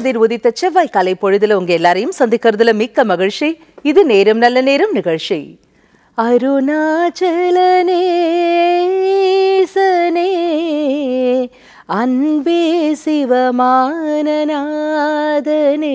கதிர் உதித்த செவ்வாய் காலை பொழுதுல உங்க எல்லாரையும் சந்திக்கிறதுல மிக்க மகிழ்ச்சி இது நேரம் நல்ல நேரம் நிகழ்ச்சி அருணாச்சலனேசனே அன்பே சிவமானநாதனே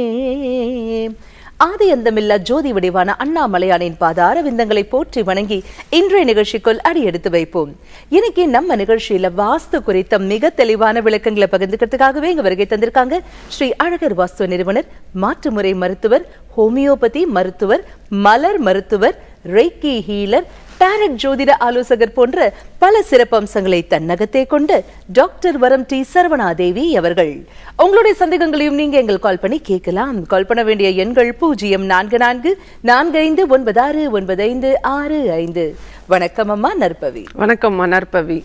ஆதி அந்தமில்லா ஜோதி வடிவான அண்ணாமலையானின் பாதார விந்தங்களை போற்றி வணங்கி இன்றைய நிகழ்ச்சிக்குள் அடியெடுத்து வைப்போம் இன்னைக்கு நம்ம நிகழ்ச்சியில வாஸ்து குறித்த மிக தெளிவான விளக்கங்களை பகிர்ந்துக்கிறதுக்காகவே இங்க வருகை தந்திருக்காங்க ஸ்ரீ அழகர் வாஸ்து நிறுவனர் மாற்றுமுறை மருத்துவர் ஹோமியோபதி மருத்துவர் மலர் மருத்துவர் ரெய்கி ஹீலர் டாரட் ஜோதிட ஆலோசகர் போன்ற பல சிறப்பம்சங்களை தன்னகத்தே கொண்டு டாக்டர் வரம் டி சரவணாதேவி அவர்கள் உங்களுடைய சந்தேகங்களையும் நீங்க எங்கள் கால் பண்ணி கேட்கலாம் கால் பண்ண வேண்டிய எண்கள் பூஜ்ஜியம் நான்கு நான்கு நான்கு ஐந்து ஒன்பது ஆறு ஒன்பது ஐந்து ஆறு ஐந்து வணக்கம் அம்மா நற்பவி வணக்கம் மணற்பவி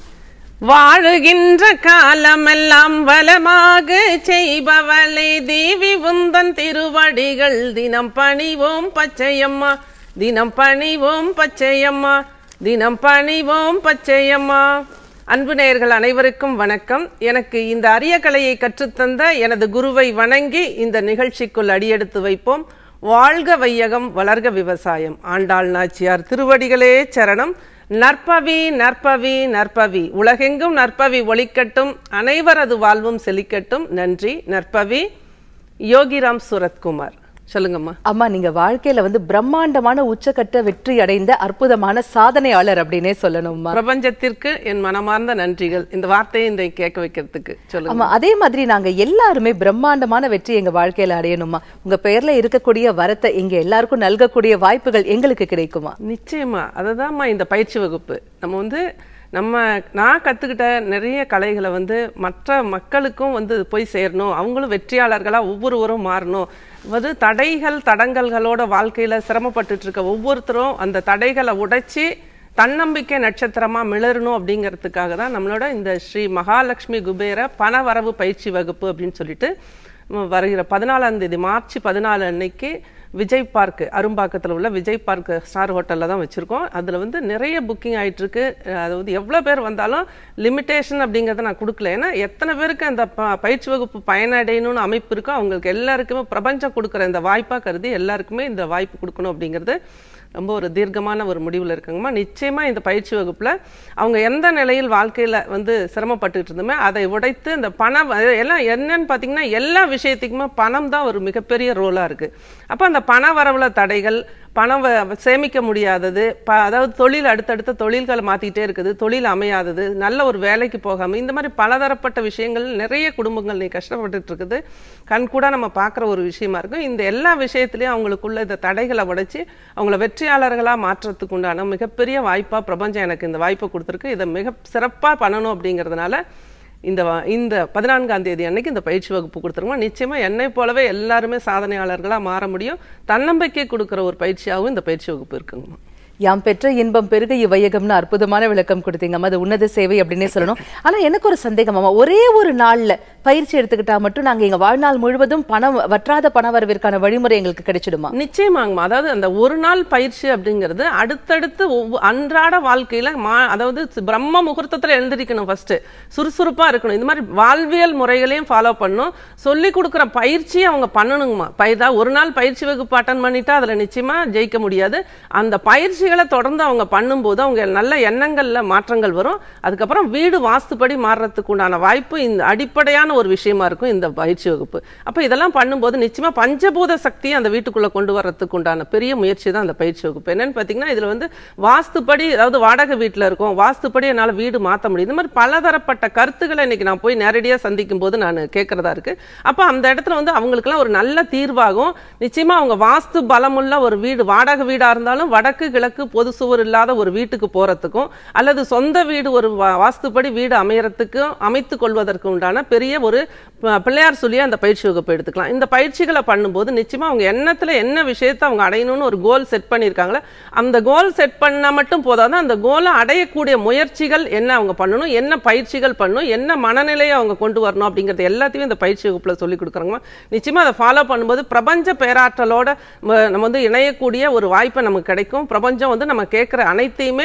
வாழுகின்ற காலமெல்லாம் வளமாக செய்பவளே தேவி உந்தன் திருவடிகள் தினம் பணிவோம் பச்சையம்மா தினம் பணிவோம் பச்சையம்மா தினம் பணிவோம் பச்சையம்மா அன்பு நேயர்கள் அனைவருக்கும் வணக்கம் எனக்கு இந்த அரிய கலையை கற்றுத்தந்த எனது குருவை வணங்கி இந்த நிகழ்ச்சிக்குள் அடியெடுத்து வைப்போம் வாழ்க வையகம் வளர்க விவசாயம் ஆண்டாள் நாச்சியார் திருவடிகளே சரணம் நற்பவி நற்பவி நற்பவி உலகெங்கும் நற்பவி ஒளிக்கட்டும் அனைவரது வாழ்வும் செழிக்கட்டும் நன்றி நற்பவி யோகிராம் சுரத்குமார் சொல்லுங்கம்மா அம்மா நீங்க வாழ்க்கையில வந்து பிரம்மாண்டமான உச்சக்கட்ட வெற்றி அடைந்த அற்புதமான சாதனையாளர் அப்படின்னே சொல்லணும்மா பிரபஞ்சத்திற்கு என் மனமார்ந்த நன்றிகள் இந்த வார்த்தையை இந்த கேட்க வைக்கிறதுக்கு சொல்லுங்க ஆமா அதே மாதிரி நாங்க எல்லாருமே பிரம்மாண்டமான வெற்றி எங்க வாழ்க்கையில அடையணுமா உங்க பெயர்ல இருக்கக்கூடிய வரத்தை இங்க எல்லாருக்கும் நல்கக்கூடிய வாய்ப்புகள் எங்களுக்கு கிடைக்குமா நிச்சயமா அதுதான்மா இந்த பயிற்சி வகுப்பு நம்ம வந்து நம்ம நான் கற்றுக்கிட்ட நிறைய கலைகளை வந்து மற்ற மக்களுக்கும் வந்து போய் சேரணும் அவங்களும் வெற்றியாளர்களாக ஒவ்வொருவரும் மாறணும் வந்து தடைகள் தடங்கல்களோட வாழ்க்கையில் சிரமப்பட்டுட்டு இருக்க ஒவ்வொருத்தரும் அந்த தடைகளை உடைச்சி தன்னம்பிக்கை நட்சத்திரமா மிளறணும் அப்படிங்கிறதுக்காக தான் நம்மளோட இந்த ஸ்ரீ மகாலட்சுமி குபேர பணவரவு பயிற்சி வகுப்பு அப்படின்னு சொல்லிட்டு ம், வருகிற பதினாலாம் தேதி மார்ச் பதினாலு அன்னைக்கு விஜய் பார்க் அரும்பாக்கத்தில் உள்ள விஜய் பார்க் ஸ்டார் ஹோட்டலில் தான் வச்சுருக்கோம் அதில் வந்து நிறைய புக்கிங் ஆயிட்டு இருக்கு அஹ் அதாவது எவ்வளோ பேர் வந்தாலும் லிமிட்டேஷன் அப்படிங்கிறத நான் கொடுக்கல ஏன்னா எத்தனை பேருக்கு அந்த ப- பயிற்சி வகுப்பு பயனடையணும்னு அமைப்பு இருக்கோ அவங்களுக்கு எல்லாருக்குமே பிரபஞ்சம் கொடுக்குற இந்த வாய்ப்பாக கருதி எல்லாருக்குமே இந்த வாய்ப்பு கொடுக்கணும் அப்படிங்கிறது ரொம்ப ஒரு தீர்க்கமான ஒரு முடிவில் இருக்காங்கம்மா நிச்சயமா இந்த பயிற்சி வகுப்புல அவங்க எந்த நிலையில் வாழ்க்கையில வந்து சிரமப்பட்டுட்டு இருந்தோமே அதை உடைத்து இந்த பணம் அது எல்லாம் என்னன்னு பார்த்தீங்கன்னா எல்லா விஷயத்துக்குமே பணம் தான் ஒரு மிகப்பெரிய ரோலா இருக்கு அப்போ அந்த பண வரவுல தடைகள் பணம் வ- சேமிக்க முடியாதது ப அதாவது தொழில் அடுத்தடுத்த தொழில்களை மாத்திக்கிட்டே இருக்குது தொழில் அமையாதது நல்ல ஒரு வேலைக்கு போகாம இந்த மாதிரி பலதரப்பட்ட விஷயங்கள் நிறைய குடும்பங்கள் நீ கஷ்டப்பட்டுட்டு இருக்குது கண் கூட நம்ம பார்க்குற ஒரு விஷயமா இருக்கும் இந்த எல்லா விஷயத்திலையும் அவங்களுக்குள்ள இந்த தடைகளை உடைச்சி அவங்கள வெற்றியாளர்களா மாற்றத்துக்கு உண்டான மிகப்பெரிய வாய்ப்பா பிரபஞ்சம் எனக்கு இந்த வாய்ப்பை கொடுத்துருக்கு இதை மிக சிறப்பா பண்ணணும் அப்படிங்கிறதுனால இந்த வா- இந்த பதினான்காம் தேதி அன்னைக்கு இந்த பயிற்சி வகுப்பு கொடுத்துருக்கோம் நிச்சயமா என்னை போலவே எல்லாருமே சாதனையாளர்களா மாற முடியும் தன்னம்பிக்கை கொடுக்குற ஒரு பயிற்சியாகவும் இந்த பயிற்சி வகுப்பு இருக்குங்கம்மா யாம் பெற்ற இன்பம் பெருக இவ்வையகம்னு அற்புதமான விளக்கம் கொடுத்தீங்கம்மா அது உன்னத சேவை அப்படின்னே சொல்லணும் ஆனா எனக்கு ஒரு சந்தேகம் அம்மா ஒரே ஒரு நாள்ல பயிற்சி எடுத்துக்கிட்டா மட்டும் நாங்க எங்க வாழ்நாள் முழுவதும் பணம் வற்றாத பண வரவிற்கான வழிமுறை எங்களுக்கு கிடைச்சிடுமா நிச்சயமாங்கம்மா அதாவது அந்த ஒரு நாள் பயிற்சி அப்படிங்கிறது அடுத்தடுத்து ஒவ்வொ- அன்றாட வாழ்க்கையில மா அதாவது சி- பிரம்ம முகூர்த்தத்துல எழுந்திருக்கணும் ஃபர்ஸ்ட் சுறுசுறுப்பா இருக்கணும் இந்த மாதிரி வாழ்வியல் முறைகளையும் ஃபாலோ பண்ணணும் சொல்லி கொடுக்குற பயிற்சியை அவங்க பண்ணணுங்கம்மா பயிர்தா ஒரு நாள் பயிற்சி வகுப்பு அட்டன் பண்ணிட்டா அதுல நிச்சயமா ஜெயிக்க முடியாது அந்த பயிற்சிகளை தொடர்ந்து அவங்க பண்ணும்போது அவங்க நல்ல எண்ணங்கள்ல மாற்றங்கள் வரும் அதுக்கப்புறம் வீடு வாஸ்துப்படி மாறுறதுக்கு உண்டான வாய்ப்பு இந்த அடிப்படையான ஒரு விஷயமா இருக்கும் இந்த பயிற்சி வகுப்பு அப்ப இதெல்லாம் பண்ணும்போது நிச்சயமா பஞ்சபூத சக்தியை அந்த வீட்டுக்குள்ள கொண்டு வர்றதுக்கு உண்டான பெரிய முயற்சி தான் அந்த பயிற்சி வகுப்பு என்னன்னு பாத்தீங்கன்னா இதுல வந்து வாஸ்துப்படி அதாவது வாடகை வீட்டுல இருக்கும் வாஸ்துப்படி என்னால வீடு மாத்த முடியும் இந்த மாதிரி பலதரப்பட்ட கருத்துக்களை இன்னைக்கு நான் போய் நேரடியா சந்திக்கும் போது நான் கேட்கறதா இருக்கு அப்ப அந்த இடத்துல வந்து அவங்களுக்குலாம் ஒரு நல்ல தீர்வாகும் நிச்சயமா அவங்க வாஸ்து பலமுள்ள ஒரு வீடு வாடகை வீடா இருந்தாலும் வடக்கு கிழக்கு பொது சுவர் இல்லாத ஒரு வீட்டுக்கு போறதுக்கும் அல்லது சொந்த வீடு ஒரு வா- வாஸ்துப்படி வீடு அமையறதுக்கும் அமைத்து கொள்வதற்கு உண்டான பெரிய ஒரு ப- பிள்ளையார் சொல்லியே அந்த பயிற்சி வகுப்பு எடுத்துக்கலாம் இந்த பயிற்சிகளை பண்ணும்போது நிச்சயமா அவங்க எண்ணத்துல என்ன விஷயத்தை அவங்க அடையணும்னு ஒரு கோல் செட் பண்ணியிருக்காங்களே அந்த கோல் செட் பண்ணா மட்டும் போதாது அந்த கோலை அடையக்கூடிய முயற்சிகள் என்ன அவங்க பண்ணணும் என்ன பயிற்சிகள் பண்ணணும் என்ன மனநிலையை அவங்க கொண்டு வரணும் அப்படிங்கறது எல்லாத்தையும் இந்த பயிற்சி வகுப்புல சொல்லி கொடுக்குறாங்க நிச்சயமா அதை ஃபாலோ பண்ணும்போது பிரபஞ்ச பேராற்றலோட ம- நம்ம வந்து இணையக்கூடிய ஒரு வாய்ப்பு நமக்கு கிடைக்கும் பிரபஞ்சம் வந்து நம்ம கேட்குற அனைத்தையுமே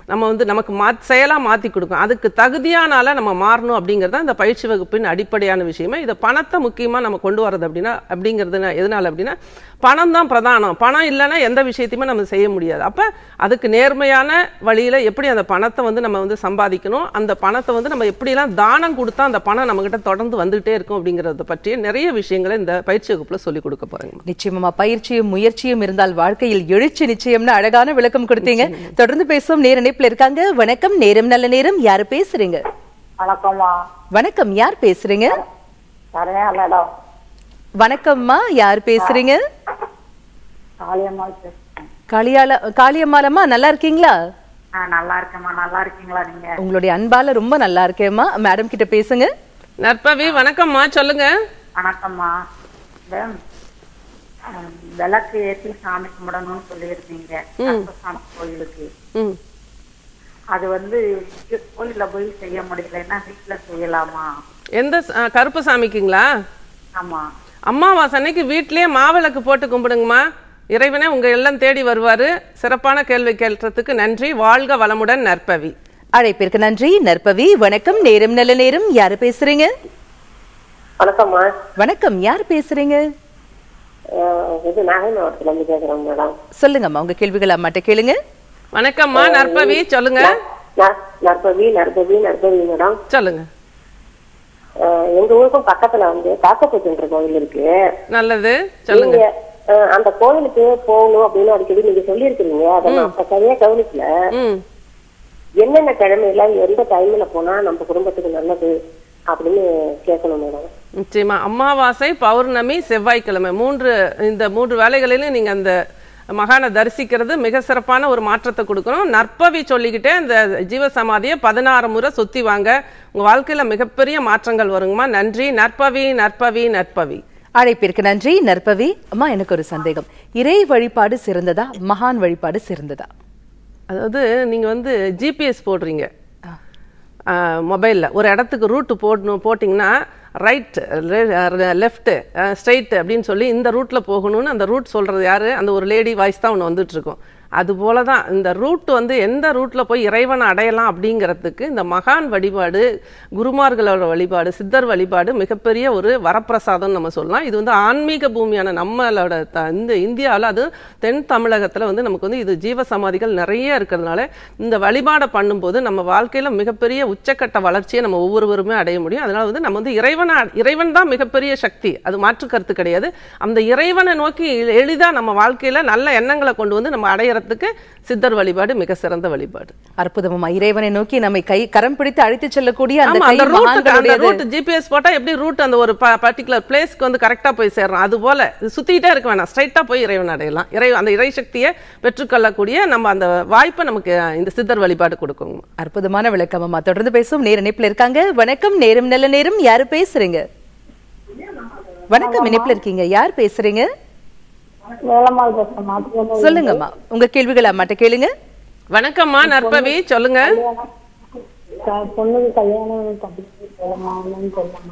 நம்ம வந்து நமக்கு மா செயலாக மாற்றி கொடுக்கும் அதுக்கு தகுதியானால நம்ம மாறணும் அப்படிங்கிறது தான் இந்த பயிற்சி வகுப்பின் அடிப்படையான விஷயமே இதை பணத்தை முக்கியமாக நம்ம கொண்டு வரது அப்படின்னா அப்படிங்கிறது நா- எதனால அப்படின்னா பணம் தான் பிரதானம் பணம் இல்லைன்னா எந்த விஷயத்தையுமே நம்ம செய்ய முடியாது அப்போ அதுக்கு நேர்மையான வழியில் எப்படி அந்த பணத்தை வந்து நம்ம வந்து சம்பாதிக்கணும் அந்த பணத்தை வந்து நம்ம எப்படிலாம் தானம் கொடுத்தா அந்த பணம் நம்மக்கிட்ட தொடர்ந்து வந்துகிட்டே இருக்கும் அப்படிங்கிறத பற்றிய நிறைய விஷயங்களை இந்த பயிற்சி வகுப்பில் சொல்லிக் கொடுக்க போகிறேங்க நிச்சயமா பயிற்சியும் முயற்சியும் இருந்தால் வாழ்க்கையில் எழுச்சி நிச்சயம்னு அழகான விளக்கம் கொடுத்தீங்க தொடர்ந்து பேசுவோம் நேர இணைப்புல இருக்காங்க வணக்கம் நேரம் நல்ல நேரம் யாரு பேசுறீங்க வணக்கம்மா வணக்கம் யார் பேசுறீங்க சரியா மேடம் வணக்கம்மா யார் பேசுறீங்க காளியம்மாள் பேசுறேன் காளியால காளியம்மாலம்மா நல்லா இருக்கீங்களா ஆ நல்லா இருக்கேம்மா நல்லா இருக்கீங்களா நீங்க உங்களுடைய அன்பால ரொம்ப நல்லா இருக்கேம்மா மேடம் கிட்ட பேசுங்க நற்பவி வணக்கம்மா சொல்லுங்க வணக்கம்மா இந்த ம், விளக்கு ஏத்தி சாமி கும்பிடணும்னு சொல்லியிருந்தீங்க கருப்பசாமி கோயிலுக்கு ம் அது வந்து இங்க கோயில்ல போய் செய்ய முடியலன்னா வீட்டுல செய்யலாமா எந்த ச- ஆ, கருப்பு சாமிக்குங்களா ஆமா அம்மாவாசை அன்னைக்கு வீட்லயே மாவிளக்கு போட்டு கும்பிடுங்கம்மா இறைவனே உங்க எல்லாம் தேடி வருவாரு சிறப்பான கேள்வி கேட்கறதுக்கு நன்றி வாழ்க வளமுடன் நற்பவி அழைப்பிற்கு நன்றி நற்பவி வணக்கம் நேரம் நல்ல நேரம் யாரு பேசுறீங்க வணக்கம்மா வணக்கம் யார் பேசுறீங்க அஹ் இது நாகை மாவட்டத்துல இருந்து கேக்குறேன் மேடம் சொல்லுங்கம்மா உங்க கேள்விகள் அம்மாட்ட கேளுங்க வணக்கம்மா நற்பவி சொல்லுங்க ந- நற்பவி நற்பவி நற்பவி மேடம் சொல்லுங்க அஹ் எங்க ஊருக்கும் பக்கத்துல வந்து காக்கப்புச்சுன்ற கோயில் இருக்கு நல்லது சொல்லுங்க நீங்க அஹ் அந்த கோயிலுக்கு போகணும் அப்படின்னு அடிக்கடி நீங்க சொல்லியிருக்கிறீங்க அதை நான் அப்ப சரியா கவனிக்கல ம் என்னென்ன கிழமையில எந்த டைம்ல போனா நம்ம குடும்பத்துக்கு நல்லது அப்படின்னு கேட்கணும் மேடம் நிச்சயமா அமாவாசை பௌர்ணமி செவ்வாய்க்கிழமை மூன்று இந்த மூன்று வேலைகளிலும் நீங்க அந்த மகானை தரிசிக்கிறது மிக சிறப்பான ஒரு மாற்றத்தை கொடுக்கணும் நற்பவி சொல்லிக்கிட்டே இந்த ஜீவசமாதியை பதினாறு முறை சுத்தி வாங்க உங்க வாழ்க்கையில மிகப்பெரிய மாற்றங்கள் வருங்கம்மா நன்றி நற்பவி நற்பவி நற்பவி அழைப்பிற்கு நன்றி நற்பவி அம்மா எனக்கு ஒரு சந்தேகம் இறை வழிபாடு சிறந்ததா மகான் வழிபாடு சிறந்ததா அதாவது நீங்க வந்து ஜிபிஎஸ் போடுறீங்க மொபைலில் ஒரு இடத்துக்கு ரூட்டு போடணும் போட்டிங்கன்னா ரைட் லெஃப்ட் ஸ்ட்ரைட் அப்படின்னு சொல்லி இந்த ரூட்டில் போகணும்னு அந்த ரூட் சொல்கிறது யாரு அந்த ஒரு லேடி வாய்ஸ் தான் ஒன்று வந்துட்டு இருக்கும் அது போல தான் இந்த ரூட் வந்து எந்த ரூட்டில் போய் இறைவனை அடையலாம் அப்படிங்கிறதுக்கு இந்த மகான் வழிபாடு குருமார்களோட வழிபாடு சித்தர் வழிபாடு மிகப்பெரிய ஒரு வரப்பிரசாதம் நம்ம சொல்லலாம் இது வந்து ஆன்மீக பூமியான நம்மளோட த இந்த இந்தியாவில் அது தென் தமிழகத்தில் வந்து நமக்கு வந்து இது ஜீவ சமாதிகள் நிறைய இருக்கிறதுனால இந்த வழிபாடை பண்ணும்போது நம்ம வாழ்க்கையில் மிகப்பெரிய உச்சக்கட்ட வளர்ச்சியை நம்ம ஒவ்வொருவருமே அடைய முடியும் அதனால வந்து நம்ம வந்து இறைவனை இறைவன் தான் மிகப்பெரிய சக்தி அது மாற்று கருத்து கிடையாது அந்த இறைவனை நோக்கி எளிதாக நம்ம வாழ்க்கையில் நல்ல எண்ணங்களை கொண்டு வந்து நம்ம அடையறதுக்கு சித்தர் வழிபாடு மிக சிறந்த வழிபாடு அற்புதமா இறைவனை நோக்கி நம்மை கை கரம் பிடித்து அழைத்து செல்லக்கூடிய அந்த ஆமா கை அந்த ரூட் அந்த மகான்களுடையது ரூட் ஜிபிஎஸ் போட்டா எப்படி ரூட் அந்த ஒரு பர்டிகுலர் பிளேஸ்க்கு வந்து கரெக்டா போய் சேர்றோம் அது போல இது சுத்திட்டே இருக்க வேணாம் ஸ்ட்ரைட்டா போய் இறைவன் அடையலாம் இறை அந்த இறை சக்தியை பெற்றுக்கொள்ளக்கூடிய நம்ம அந்த வாய்ப்பை நமக்கு இந்த சித்தர் வழிபாடு கொடுக்குங்க அற்புதமான விளக்கம் அம்மா தொடர்ந்து பேசும் நேர இணைப்புல இருக்காங்க வணக்கம் நேரம் நல்ல நேரம் யாரு பேசுறீங்க வணக்கம் இணைப்புல இருக்கீங்க யார் பேசுறீங்க வேலம்மாள் பேசுறேன் மாத்திரம் சொல்லுங்கம்மா உங்க கேள்விகள் அம்மாட்ட கேளுங்க வணக்கம்மா நற்பவி சொல்லுங்க பொண்ணுக்கு கல்யாணம் தம்பி சொல்லலாமான்னு சொல்லலாம்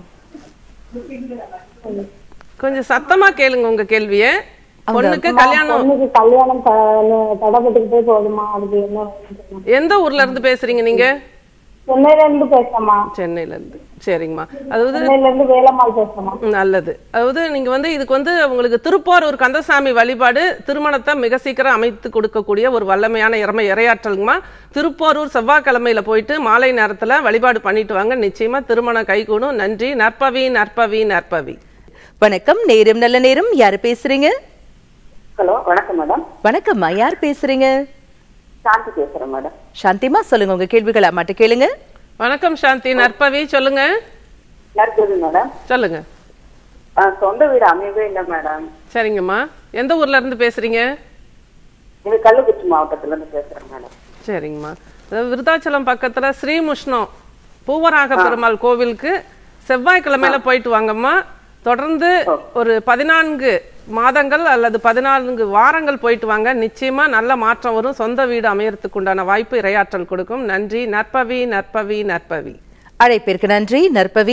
கொஞ்சம் சத்தமா கேளுங்க உங்க கேள்வியை பொண்ணுக்கு கல்யாணம் பொண்ணுக்கு கல்யாணம் த- தடைப்பட்டுக்கிட்டே போகுதுமா அதுக்கு என்ன வழின்னு சொல்லுங்க. எந்த ஊர்ல இருந்து பேசுறீங்க நீங்க சென்னையில இருந்து பேசுறேம்மா சென்னையில இருந்து சரிங்கம்மா அதாவது சென்னையில இருந்து வேலம்மாள் பேசுறேம்மா நல்லது அதாவது நீங்க வந்து இதுக்கு வந்து உங்களுக்கு திருப்போரூர் கந்தசாமி வழிபாடு திருமணத்தை மிக சீக்கிரம் அமைத்து கொடுக்கக்கூடிய ஒரு வல்லமையான இறமை இரையாற்றலுங்கம்மா திருப்போரூர் செவ்வாய்க்கிழமையில போயிட்டு மாலை நேரத்துல வழிபாடு பண்ணிட்டு வாங்க நிச்சயமா திருமணம் கைகூடும் நன்றி நற்பவி நற்பவி நற்பவி வணக்கம் நேரம் நல்ல நேரம் யாரு பேசுறீங்க ஹலோ வணக்கம் மேடம் வணக்கம்மா யார் பேசுறீங்க சாந்தி பேசுறேன் மேடம் சாந்திமா சொல்லுங்க உங்க கேள்விகள் அம்மாட்ட கேளுங்க வணக்கம் சாந்தி நற்பவி சொல்லுங்க நற்பவி மேடம் சொல்லுங்க அஹ் சொந்த வீடு அமையவே இல்லை மேடம் சரிங்கம்மா எந்த ஊர்ல இருந்து பேசுறீங்க இது கள்ளக்குறிச்சி மாவட்டத்துல இருந்து பேசுறேன் மேடம் சரிங்கம்மா அதாவது விருதாச்சலம் பக்கத்துல ஸ்ரீமுஷ்ணம் பூவராக பெருமாள் கோவிலுக்கு செவ்வாய்க்கிழமையில போயிட்டு வாங்கம்மா தொடர்ந்து ஒரு பதினான்கு மாதங்கள் அல்லது பதினான்கு வாரங்கள் போயிட்டு வாங்க நிச்சயமா நல்ல மாற்றம் வரும் சொந்த வீடு அமையறதுக்கு உண்டான வாய்ப்பு இரையாற்றல் கொடுக்கும் நன்றி நற்பவி நற்பவி நற்பவி அழைப்பிற்கு நன்றி நற்பவி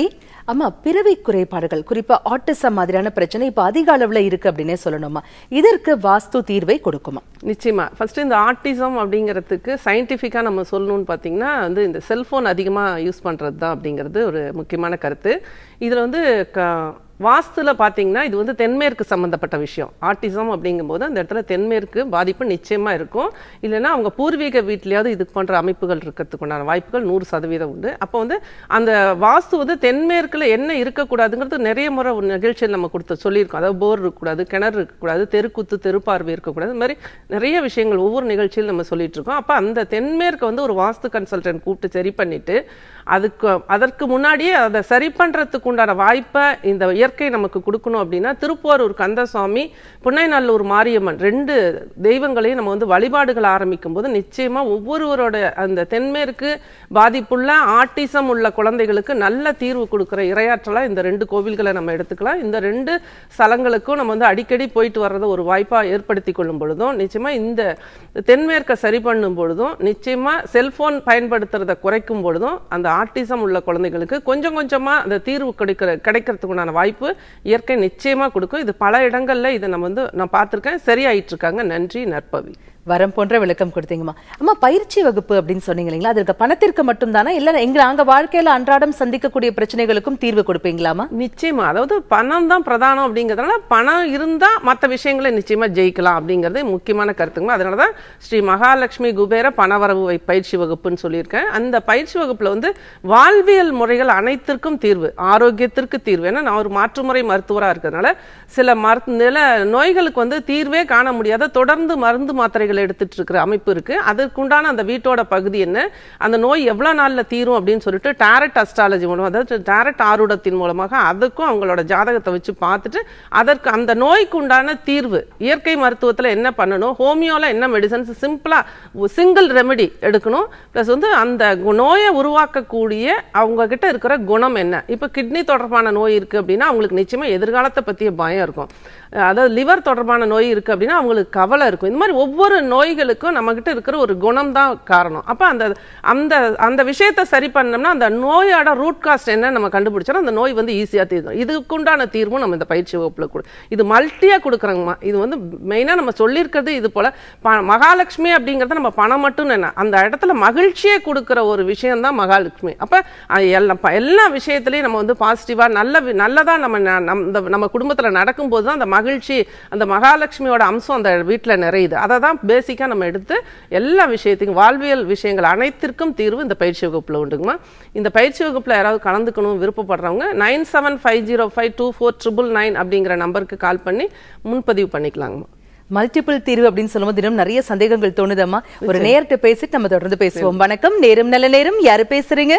அம்மா பிறவி குறைபாடுகள் குறிப்பா ஆட்டிசம் மாதிரியான பிரச்சனை இப்ப அதிக அளவுல இருக்கு அப்படின்னே சொல்லணுமா இதற்கு வாஸ்து தீர்வை கொடுக்குமா நிச்சயமா ஃபர்ஸ்ட் இந்த ஆட்டிசம் அப்படிங்கிறதுக்கு சயின்டிஃபிக்காக நம்ம சொல்லணும்னு பார்த்தீங்கன்னா வந்து இந்த செல்ஃபோன் அதிகமாக யூஸ் பண்ணுறது தான் அப்படிங்கிறது ஒரு முக்கியமான கருத்து இதில் வந்து க வாஸ்துல பார்த்தீங்கன்னா இது வந்து தென்மேற்கு சம்மந்தப்பட்ட விஷயம் ஆட்டிசம் அப்படிங்கும்போது அந்த இடத்துல தென்மேற்கு பாதிப்பு நிச்சயமா இருக்கும் இல்லைன்னா அவங்க பூர்வீக வீட்லயாவது இது போன்ற அமைப்புகள் இருக்கிறதுக்கு உண்டான வாய்ப்புகள் நூறு சதவீதம் உண்டு அப்போ வந்து அந்த வாஸ்து வந்து தென்மேற்குல என்ன இருக்கக்கூடாதுங்கிறது நிறைய முறை ஒரு நிகழ்ச்சியில் நம்ம கொடுத்து சொல்லியிருக்கோம் அதாவது போர் இருக்கக்கூடாது கிணறு இருக்கக்கூடாது தெருக்குத்து தெருப்பார்வை இருக்கக்கூடாது இந்த மாதிரி நிறைய விஷயங்கள் ஒவ்வொரு நிகழ்ச்சியில் நம்ம சொல்லிட்டு இருக்கோம் அப்போ அந்த தென்மேற்கு வந்து ஒரு வாஸ்து கன்சல்டன்ட் கூப்பிட்டு சரி பண்ணிட்டு அதுக்கு அதற்கு முன்னாடியே அதை சரி பண்றதுக்கு உண்டான வாய்ப்பை இந்த இயற்கை நமக்கு கொடுக்கணும் அப்படின்னா திருப்போரூர் கந்தசுவாமி புன்னைநல்லூர் மாரியம்மன் ரெண்டு தெய்வங்களையும் நம்ம வந்து வழிபாடுகள் ஆரம்பிக்கும் போது நிச்சயமா ஒவ்வொருவரோட அந்த தென்மேற்கு பாதிப்புள்ள ஆட்டிசம் உள்ள குழந்தைகளுக்கு நல்ல தீர்வு கொடுக்குற இரையாற்றலா இந்த ரெண்டு கோவில்களை நம்ம எடுத்துக்கலாம் இந்த ரெண்டு ஸ்தலங்களுக்கும் நம்ம வந்து அடிக்கடி போயிட்டு வர்றதை ஒரு வாய்ப்பா ஏற்படுத்தி கொள்ளும் பொழுதும் நிச்சயமா இந்த தென்மேற்கை சரி பண்ணும் பொழுதும் நிச்சயமா செல்போன் பயன்படுத்துறதை குறைக்கும் பொழுதும் அந்த ஆட்டிசம் உள்ள குழந்தைகளுக்கு கொஞ்சம் கொஞ்சமா அந்த தீர்வு கிடைக்கிற கிடைக்கிறதுக்கு உண்டான வாய்ப்பு இயற்கை நிச்சயமா கொடுக்கும் இது பல இடங்கள்ல இதை நம்ம வந்து நான் பார்த்திருக்கேன் சரியாயிட்டு இருக்காங்க நன்றி நற்பவி வரம் போன்ற விளக்கம் கொடுத்தீங்கம்மா அம்மா பயிற்சி வகுப்பு அப்படின்னு சொன்னீங்க இல்லைங்களா அதற்கு பணத்திற்கு மட்டும் தானே இல்ல எங்க நாங்க வாழ்க்கையில அன்றாடம் சந்திக்கக்கூடிய பிரச்சனைகளுக்கும் தீர்வு கொடுப்பீங்களாமா நிச்சயமா அதாவது பணம் தான் பிரதானம் அப்படிங்கிறதுனால பணம் இருந்தா மற்ற விஷயங்களை நிச்சயமா ஜெயிக்கலாம் அப்படிங்கிறது முக்கியமான கருத்துங்க அதனால தான் ஸ்ரீ மகாலட்சுமி குபேர பணவரவு வை- பயிற்சி வகுப்புன்னு சொல்லியிருக்கேன் அந்த பயிற்சி வகுப்புல வந்து வாழ்வியல் முறைகள் அனைத்திற்கும் தீர்வு ஆரோக்கியத்திற்கு தீர்வு ஏன்னா நான் ஒரு மாற்றுமுறை மருத்துவரா இருக்கிறதுனால சில மருத்து நில நோய்களுக்கு வந்து தீர்வே காண முடியாத தொடர்ந்து மருந்து மாத்திரைகள் எடுத்துட்டு இருக்கிற அமைப்பு இருக்கு அதற்குண்டான அந்த வீட்டோட பகுதி என்ன அந்த நோய் எவ்வளவு நாள்ல தீரும் அப்படின்னு சொல்லிட்டு டேரட் அஸ்ட்ராலஜி மூலம் அதாவது டேரட் ஆரூடத்தின் மூலமாக அதுக்கும் அவங்களோட ஜாதகத்தை வச்சு பார்த்துட்டு அதற்கு அந்த நோய்க்கு உண்டான தீர்வு இயற்கை மருத்துவத்துல என்ன பண்ணணும் ஹோமியோல என்ன மெடிசன்ஸ் சிம்பிளா சிங்கிள் ரெமெடி எடுக்கணும் ப்ளஸ் வந்து அந்த கு- நோயை உருவாக்கக்கூடிய அவங்க கிட்ட இருக்கிற குணம் என்ன இப்போ கிட்னி தொடர்பான நோய் இருக்கு அப்படின்னா அவங்களுக்கு நிச்சயமா எதிர்காலத்தை பத்திய பயம் இருக்கும் அஹ் அதாவது லிவர் தொடர்பான நோய் இருக்கு அப்படின்னா அவங்களுக்கு கவலை இருக்கும் இந்த மாதிரி ஒவ்வொரு நோய்களுக்கும் நம்ம கிட்ட இருக்கிற ஒரு குணம் தான் காரணம் அப்ப அந்த அந்த அந்த விஷயத்தை சரி பண்ணோம்னா அந்த நோயோட ரூட் காஸ்ட் என்ன நம்ம கண்டுபிடிச்சோம் அந்த நோய் வந்து ஈஸியா தீரும் இதுக்குண்டான தீர்வும் நம்ம இந்த பயிற்சி வகுப்புல கொடு இது மல்ட்டியா கொடுக்குறாங்கம்மா இது வந்து மெயினா நம்ம சொல்லியிருக்கிறது இது போல ப- மகாலட்சுமி அப்படிங்கறத நம்ம பணம் மட்டும் என்ன அந்த இடத்துல மகிழ்ச்சியை கொடுக்கிற ஒரு விஷயம் தான் மகாலட்சுமி அப்ப அஹ், எல்லா ப- எல்லா விஷயத்திலையும் நம்ம வந்து பாசிட்டிவா நல்ல வி- நல்லதா நம்ம ந- நம் இந்த நம்ம குடும்பத்துல நடக்கும்போது தான் அந்த மகிழ்ச்சி அந்த மகாலட்சுமியோட அம்சம் அந்த வீட்டுல நிறையுது அதை தான் பேசிக்கா நம்ம எடுத்து எல்லா விஷயத்துக்கும் வாழ்வியல் விஷயங்கள் அனைத்திற்கும் தீர்வு இந்த பயிற்சி வகுப்புல உண்டுங்கம்மா இந்த பயிற்சி வகுப்புல யாராவது கலந்துக்கணும் விருப்பப்படுறவங்க nine seven five zero five two four triple nine அப்படிங்கிற நம்பருக்கு கால் பண்ணி முன்பதிவு பண்ணிக்கலாங்கம்மா மல்டிபிள் தீர்வு அப்படின்னு சொல்லும்போது இன்னும் நிறைய சந்தேகங்கள் தோணுதம்மா ஒரு நேர்கிட்ட பேசிட்டு நம்ம தொடர்ந்து பேசுவோம் வணக்கம் நேரம் நல்ல நேரம் யாரு பேசுறீங்க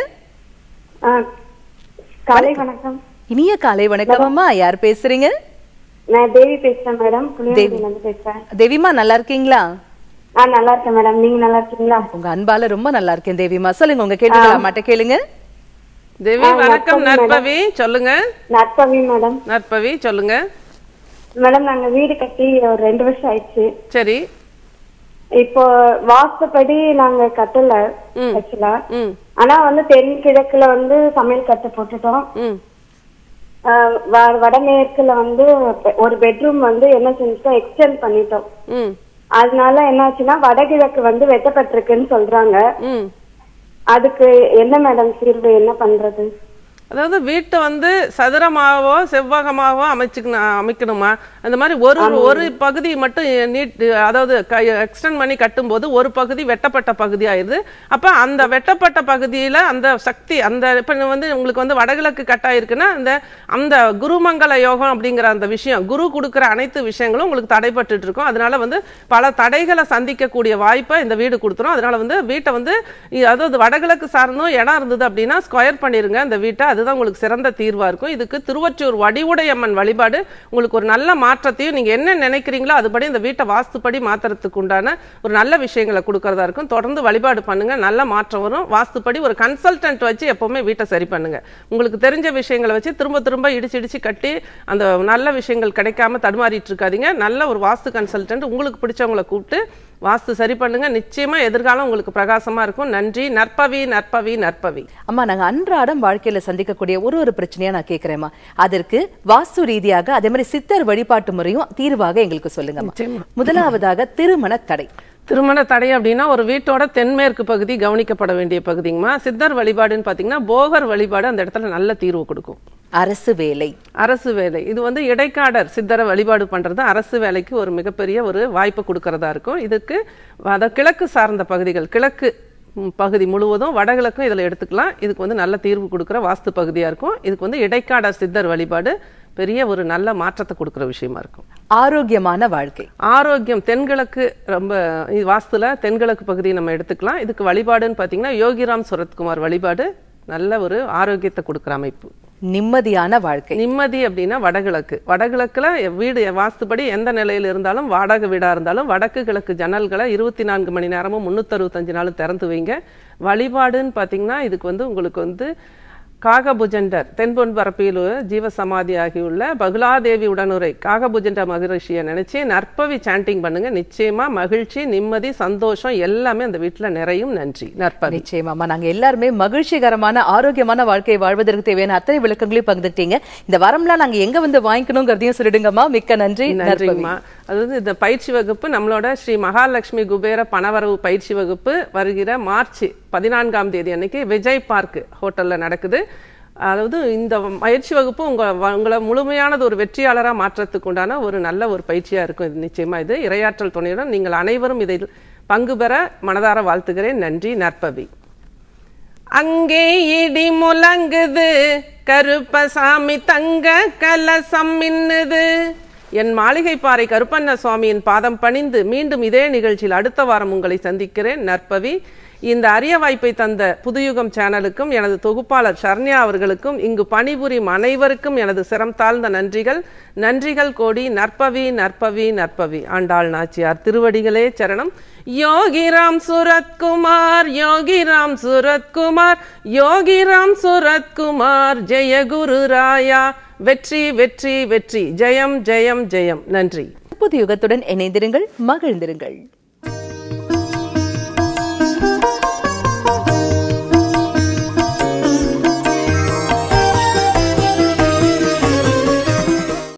ஆ, காலை வணக்கம் இனிய காலை வணக்கம் அம்மா யார் பேசுறீங்க நான் தேவி பேசுறேன் மேடம் புளியங்குடியில இருந்து பேசுறேன் தேவிமா நல்லா இருக்கீங்களா ஆ நல்லா இருக்கேன் மேடம் நீங்க நல்லா இருக்கீங்களா உங்க அன்பால ரொம்ப நல்லா இருக்கேன் தேவிமா சொல்லுங்க உங்க கேள்விகள் அம்மாட்ட கேளுங்க தேவி வணக்கம் நற்பவி சொல்லுங்க நற்பவி மேடம் நற்பவி சொல்லுங்க மேடம் நாங்க வீடு கட்டி ஒரு ரெண்டு வருஷம் ஆயிடுச்சு சரி இப்போ வாஸ்துப்படி நாங்க கட்டல ம். ஆக்சுவலா ம் ஆனா வந்து தென் கிழக்குல வந்து சமையல் கட்டு போட்டுட்டோம் ம் ஆ, வ- வடமேற்குல வந்து பெ- ஒரு பெட்ரூம் வந்து என்ன செஞ்சுட்டோம் எக்ஸ்டெண்ட் பண்ணிட்டோம் ம் அதனால என்னாச்சுன்னா வடகிழக்கு வந்து வெட்டப்பட்டிருக்குன்னு சொல்றாங்க ம் அதுக்கு என்ன மேடம் தீர்வு என்ன பண்றது அதாவது வீட்டை வந்து சதுரமாகவோ செவ்வகமாகவோ அமைச்சுக்கணும் அமைக்கணுமா அந்த மாதிரி ஒரு ஒரு பகுதி மட்டும் நீட் அதாவது எக்ஸ்டெண்ட் பண்ணி கட்டும்போது ஒரு பகுதி வெட்டப்பட்ட பகுதி ஆயிடுது அப்ப அந்த வெட்டப்பட்ட பகுதியில அந்த சக்தி அந்த இப்ப வந்து உங்களுக்கு வந்து வடகிழக்கு கட்டாயிருக்குன்னா அந்த அந்த குருமங்கல யோகம் அப்படிங்கிற அந்த விஷயம் குரு கொடுக்குற அனைத்து விஷயங்களும் உங்களுக்கு தடைப்பட்டுட்டு இருக்கும் அதனால வந்து பல தடைகளை சந்திக்கக்கூடிய வாய்ப்பை இந்த வீடு கொடுத்துரும் அதனால வந்து வீட்டை வந்து இ- அதாவது வடகிழக்கு சார்ந்தும் இடம் இருந்தது அப்படின்னா ஸ்கொயர் பண்ணிருங்க அந்த வீட்டை அதுதான் உங்களுக்கு சிறந்த தீர்வா இருக்கும் இதுக்கு திருவொற்றியூர் வடிவுடையம்மன் வழிபாடு உங்களுக்கு ஒரு நல்ல மாற்றத்தையும் நீங்க என்ன நினைக்கிறீங்களோ அதுபடி இந்த வீட்டை வாஸ்துப்படி மாத்துறதுக்கு உண்டான ஒரு நல்ல விஷயங்களை கொடுக்கறதா இருக்கும் தொடர்ந்து வழிபாடு பண்ணுங்க நல்ல மாற்றம் வரும் வாஸ்துப்படி ஒரு கன்சல்டன்ட் வச்சு எப்பவுமே வீட்டை சரி பண்ணுங்க உங்களுக்கு தெரிஞ்ச விஷயங்களை வச்சு திரும்ப திரும்ப இடிச்சு இடிச்சு கட்டி அந்த நல்ல விஷயங்கள் கிடைக்காம தடுமாறிட்டு இருக்காதீங்க நல்ல ஒரு வாஸ்து கன்சல்டன்ட் உங்களுக்கு பிடிச்சவங்களை கூப்பிட்டு வாஸ்து சரி பண்ணுங்க நிச்சயமா எதிர்காலம் உங்களுக்கு பிரகாசமா இருக்கும் நன்றி நற்பவி நற்பவி நற்பவி அம்மா நாங்க அன்றாடம் வாழ்க்கையில சந்திக்கக்கூடிய ஒரு ஒரு பிரச்சனையா நான் கேக்குறேம்மா அதற்கு வாஸ்து ரீதியாக அதே மாதிரி சித்தர் வழிபாட்டு முறையும் தீர்வாக எங்களுக்கு சொல்லுங்கம்மா முதலாவதாக திருமண தடை திருமண தடை அப்படின்னா ஒரு வீட்டோட தென்மேற்கு பகுதி கவனிக்கப்பட வேண்டிய பகுதிங்கம்மா சித்தர் வழிபாடுன்னு பார்த்தீங்கன்னா போகர் வழிபாடு அந்த இடத்துல நல்ல தீர்வு கொடுக்கும் அரசு வேலை அரசு வேலை இது வந்து இடைக்காடர் சித்தரை வழிபாடு பண்றது அரசு வேலைக்கு ஒரு மிகப்பெரிய ஒரு வாய்ப்பு கொடுக்கறதா இருக்கும் இதுக்கு அத கிழக்கு சார்ந்த பகுதிகள் கிழக்கு ம், பகுதி முழுவதும் வடகிழக்கும் இதில் எடுத்துக்கலாம் இதுக்கு வந்து நல்ல தீர்வு கொடுக்குற வாஸ்து பகுதியாக இருக்கும் இதுக்கு வந்து இடைக்காடர் சித்தர் வழிபாடு பெரிய ஒரு நல்ல மாற்றத்தை கொடுக்குற விஷயமா இருக்கும் ஆரோக்கியமான வாழ்க்கை ஆரோக்கியம் தென்கிழக்கு ரொம்ப இது வாஸ்துல தென்கிழக்கு பகுதியை நம்ம எடுத்துக்கலாம் இதுக்கு வழிபாடுன்னு பார்த்தீங்கன்னா யோகிராம் சுரத்குமார் வழிபாடு நல்ல ஒரு ஆரோக்கியத்தை கொடுக்குற அமைப்பு நிம்மதியான வாழ்க்கை நிம்மதி அப்படின்னா வடகிழக்கு வடகிழக்குல வீடு வாஸ்துபடி எந்த நிலையில் இருந்தாலும் வாடகை வீடா இருந்தாலும் வடக்கு கிழக்கு ஜன்னல்களை இருபத்தி நான்கு மணி நேரமும் முன்னூத்தறுபத்தஞ்சு நாளும் திறந்து வைங்க வழிபாடுன்னு பார்த்தீங்கன்னா இதுக்கு வந்து உங்களுக்கு வந்து காகபுஜண்டர் தென்பொன் பரப்பில் ஜீவசமாதி ஆகியுள்ள பகுலாதேவி உடனுரை காகபுஜண்ட மகரிஷியை நினைச்சு நற்பவி சாண்டிங் பண்ணுங்க நிச்சயமா மகிழ்ச்சி நிம்மதி சந்தோஷம் எல்லாமே அந்த வீட்டுல நிறையும் நன்றி நற்பவி நிச்சயமாமா நாங்க எல்லாருமே மகிழ்ச்சிகரமான ஆரோக்கியமான வாழ்க்கையை வாழ்வதற்கு தேவையான அத்தனை விளக்கங்களையும் பகிர்ந்துட்டீங்க இந்த வரம்லாம் நாங்க எங்க வந்து வாங்கிக்கணுங்கிறதையும் சொல்லிடுங்கம்மா மிக்க நன்றி நற்பவி. நன்றிங்கம்மா அதாவது இந்த பயிற்சி வகுப்பு நம்மளோட ஸ்ரீ மகாலட்சுமி குபேர பணவரவு பயிற்சி வகுப்பு வருகிற மார்ச் பதினான்காம் தேதி அன்னைக்கு விஜய் பார்க் ஹோட்டல்ல நடக்குது அதாவது இந்த பயிற்சி வகுப்பு உங்க உங்களை முழுமையானது ஒரு வெற்றியாளராக மாற்றத்துக்கு உண்டான ஒரு நல்ல ஒரு பயிற்சியா இருக்கும் இது நிச்சயமா இது இரையாற்றல் துணையுடன் நீங்கள் அனைவரும் இதில் பங்கு பெற மனதார வாழ்த்துகிறேன் நன்றி நற்பவி அங்கே இடி முழங்குது கருப்பசாமி தங்க கலசம் மின்னுது என் மாளிகை பாறை கருப்பண்ண சுவாமியின் பாதம் பணிந்து மீண்டும் இதே நிகழ்ச்சியில் அடுத்த வாரம் உங்களை சந்திக்கிறேன் நற்பவி இந்த அரிய வாய்ப்பை தந்த புதுயுகம் சேனலுக்கும் எனது தொகுப்பாளர் சரண்யா அவர்களுக்கும் இங்கு பணிபுரியும் அனைவருக்கும் எனது சிரம் தாழ்ந்த நன்றிகள் நன்றிகள் கோடி நற்பவி நற்பவி நற்பவி ஆண்டாள் நாச்சியார் திருவடிகளே சரணம் யோகிராம் சுரத்குமார் யோகிராம் சுரத்குமார் யோகிராம் சுரத்குமார் ஜெய குரு ராயா வெற்றி வெற்றி வெற்றி ஜெயம் ஜெயம் ஜெயம் நன்றி புது யுகத்துடன் இணைந்திருங்கள் மகிழ்ந்திருங்கள்